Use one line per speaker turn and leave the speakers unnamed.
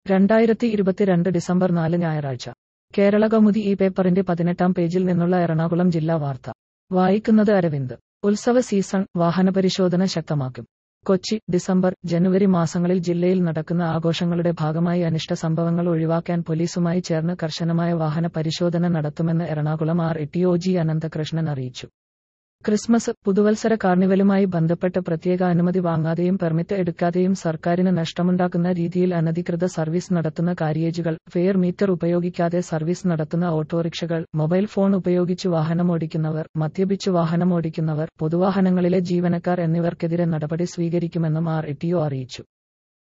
രണ്ടായിരത്തി ഇരുപത്തിരണ്ട് ഡിസംബർ നാല് ഞായറാഴ്ച കേരള കൗമുദി ഈ പേപ്പറിന്റെ പതിനെട്ടാം പേജിൽ നിന്നുള്ള എറണാകുളം ജില്ലാ വാർത്ത വായിക്കുന്നത് അരവിന്ദ് ഉത്സവ സീസൺ വാഹനപരിശോധന ശക്തമാക്കും കൊച്ചി ഡിസംബർ ജനുവരി മാസങ്ങളിൽ ജില്ലയിൽ നടക്കുന്ന ആഘോഷങ്ങളുടെ ഭാഗമായി അനിഷ്ട സംഭവങ്ങൾ ഒഴിവാക്കാൻ പോലീസുമായി ചേർന്ന് കർശനമായ വാഹന പരിശോധന നടത്തുമെന്ന് Ernakulam R T O G Ananthakrishnan അറിയിച്ചു ക്രിസ്മസ് പുതുവത്സര കാർണിവലുമായി ബന്ധപ്പെട്ട് പ്രത്യേക അനുമതി വാങ്ങാതെയും പെർമിറ്റ് എടുക്കാതെയും സർക്കാരിന് നഷ്ടമുണ്ടാക്കുന്ന രീതിയിൽ അനധികൃത സർവീസ് നടത്തുന്ന കാരിയേജുകൾ ഫെയർ മീറ്റർ ഉപയോഗിക്കാതെ സർവീസ് നടത്തുന്ന ഓട്ടോറിക്ഷകൾ മൊബൈൽ ഫോൺ ഉപയോഗിച്ച് വാഹനമോടിക്കുന്നവർ മദ്യപിച്ച് വാഹനമോടിക്കുന്നവർ പൊതുവാഹനങ്ങളിലെ ജീവനക്കാർ എന്നിവർക്കെതിരെ നടപടി സ്വീകരിക്കുമെന്നും ആർ ടി ഒ അറിയിച്ചു